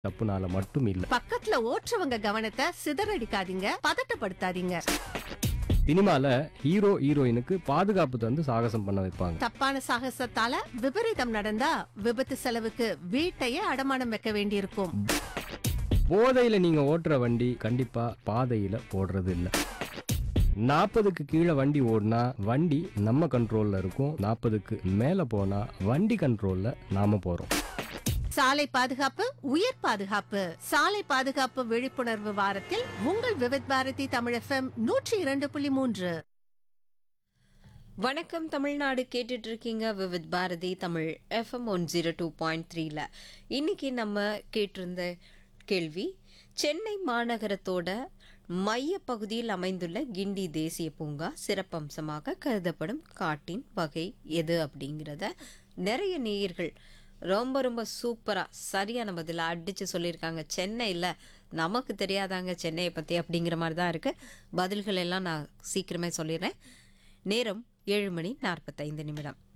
தப்புனால மட்டும் இல்ல பக்கத்துல ஓட்டுறவங்க கவனத்தை சிதறடிக்காதீங்க பதட்டப்படுத்தாதீங்க சினிமால ஹீரோ ஹீரோயினுக்கு பாதுகாப்பு தந்து சாகசம் பண்ண வைப்பாங்க தப்பான சாகசத்தால விபரீதம் நடந்தா விபத்து செலவுக்கு வீட்டையே அடமானம் வைக்க வேண்டியிருக்கும் போதையில நீங்க ஓட்டுற வண்டி கண்டிப்பா பாதையில போடுறது இல்ல நாற்பதுக்கு கீழே வண்டி ஓடினா வண்டி நம்ம கண்ட்ரோல்ல இருக்கும் நாற்பதுக்கு மேல போனா வண்டி கண்ட்ரோல்ல நாம போறோம் சாலை பாதுகாப்பு உயிர் பாதுகாப்பு சாலை பாதுகாப்பு விழிப்புணர்வு வாரத்தில் உங்கள் விவித் பாரதி தமிழ் எஃப்எம் நூற்றி இரண்டு புள்ளி மூன்று வணக்கம் தமிழ்நாடு கேட்டுட்டு இருக்கீங்க Vividh Bharati Tamil FM one zero two point த்ரீல இன்னைக்கு நம்ம கேட்டிருந்த கேள்வி சென்னை மாநகரத்தோட மைய பகுதியில் அமைந்துள்ள கிண்டி தேசிய பூங்கா சிறப்பம்சமாக கருதப்படும் காட்டின் வகை எது அப்படிங்கிறத நிறைய நேயர்கள் ரொம்ப ரொம்ப சூப்பராக சரியான பதில அடித்து சொல்லியிருக்காங்க சென்னையில் நமக்கு தெரியாதாங்க சென்னையை பற்றி அப்படிங்கிற மாதிரி தான் இருக்குது பதில்கள் எல்லாம் நான் சீக்கிரமே சொல்லிடுறேன் நேரம் ஏழு மணி நாற்பத்தைந்து நிமிடம்